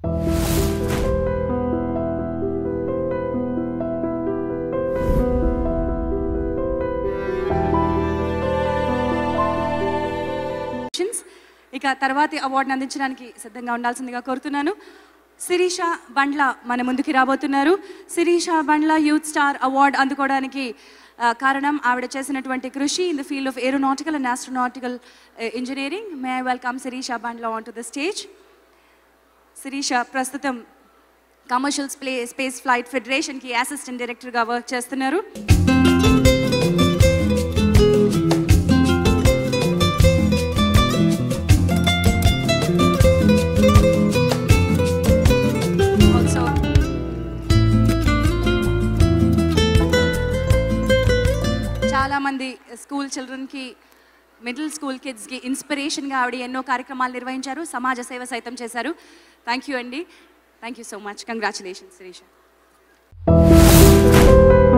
ఇక తర్వాతి అవార్డుని అందించడానికి సిద్ధంగా ఉండాల్సిందిగా కోరుతున్నాను శిరీష బండ్ల మన ముందుకి రాబోతున్నారు Sirisha Bandla youth star award అందుకోవడానికి ఆ, కారణం ఆవిడ చేసినటువంటి కృషి in the field of aeronautical and astronautical engineering may I welcome Sirisha Bandla on to the stage Sirisha ప్రస్తుతం కమర్షియల్ స్ప్లే స్పేస్ ఫ్లైట్ ఫెడరేషన్కి అసిస్టెంట్ డైరెక్టర్గా వర్క్ చేస్తున్నారు ఆల్సో చాలామంది స్కూల్ చిల్డ్రన్కి మిడిల్ స్కూల్ కిడ్స్కి ఇన్స్పిరేషన్గా ఆవిడ ఎన్నో కార్యక్రమాలు నిర్వహించారు సమాజ సేవ సైతం చేశారు థ్యాంక్ యూ అండి thank you so much congratulations Sirisha